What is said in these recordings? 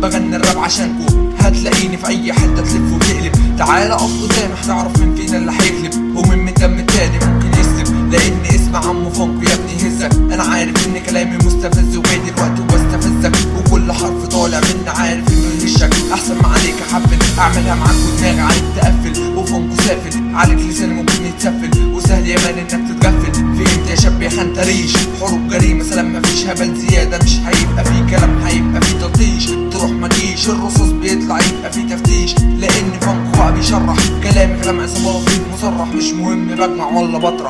بغني الراب عشانكو هتلاقيني في اي حته تلف وتقلب تعالى اقف قدامي هتعرف مين فينا اللي هيغلب ومين من دم التاني ممكن يسلب لان اسم عمو فانكو يا ابني هزك انا عارف ان كلامي مستفز وجاي دلوقتي وبستفزك وكل حرف طالع مني عارف انه يهشك احسن ما عليك احفل اعملها معاك ودماغي عليك تقفل وفانكو سافل عليك لساني ممكن يتسفل وسهل يا مان انك تتغفل فهمت يا شاب يا خنتريش حروب جريمه سلام مفيش هبل زياده مش هيبقى في كلام هيبقى في تلطيش تروح مجيش الرصاص بيطلع يبقى في تفتيش لان فانكو بقى بيشرح كلامي كلام عصابات مصرح مش مهم بجمع ولا بطرح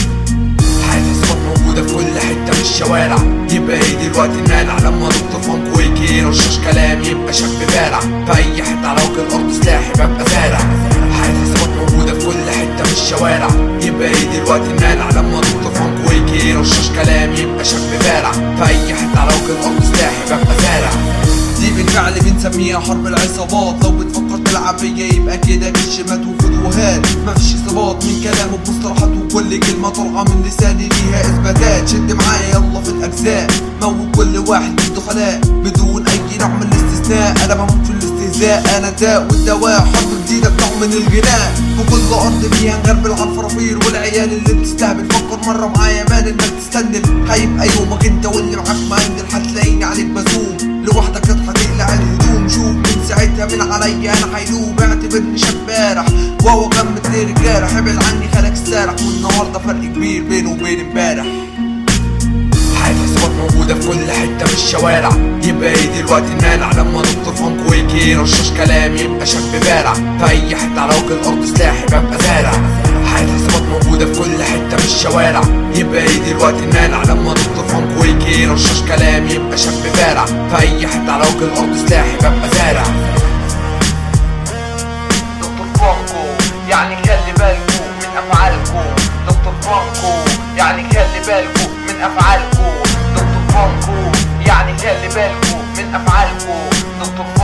حاسس موجودة في كل حتة في الشوارع يبقى ايه دلوقتي المانع لما دكتور فانكو يجي يرشش كلام يبقى شاب بارع في اي حتة على وجه الارض سلاحي ببقى زارع حاسس موجودة في كل حتة في الشوارع يبقى ايه دلوقتي المانع لما دكتور فانكو يجي يرشش كلام يبقى شاب بارع في اي حتة على وجه الارض سلاحي ببقى زارع دي بالفعل بنسميها حرب العصابات لو بتفكر تلعب بيا يبقى كده كشمات وفيديوهات مفيش اصابات من كلام ومصطلحات وكل كلمه طالعه من لساني ليها اثباتات شد معايا يلا في الاجزاء موت كل واحد عنده خلاء بدون اي نوع من الاستثناء انا بموت في الاستهزاء انا داء والدواء حرب جديده بنوع من الغناء في كل ارض فيها نغربل على الفرافير والعيال اللي بتستهبل فكر مره معايا مان انك تستندل هيبقى يومك انت واللي معاك مندل هتلاقيني عليك بزوم لوحدك اضحك اقلع الهدوم شوف من ساعتها من عليا انا هيلوم اعتبرني شاب بارح وهو كان مثل الجارح ابعد عني خلك السارح والنهارده فرق كبير بينه وبين امبارح حاسس موجودة في كل حتة في الشوارع يبقى ايه دلوقتي المانع لما دكتور فانكو يجي يرشش كلام يبقى شاب بارع في اي حتة على وجه الارض سلاحي ببقى زارع حاسس موجودة في كل حتة في الشوارع يبقى ايه دلوقتي المانع لما دكتور فانكو يجي يرشش كلام يبقى شاب بارع في اي حتة على وجه الارض سلاحي ببقى زارع دكتور فانكو يعني خلي بالكو من افعالكو دكتور فانكو يعني خلي بالكو من افعالكو دكتور فانكو يعني خلي بالكو من افعالكو دكتور فانكو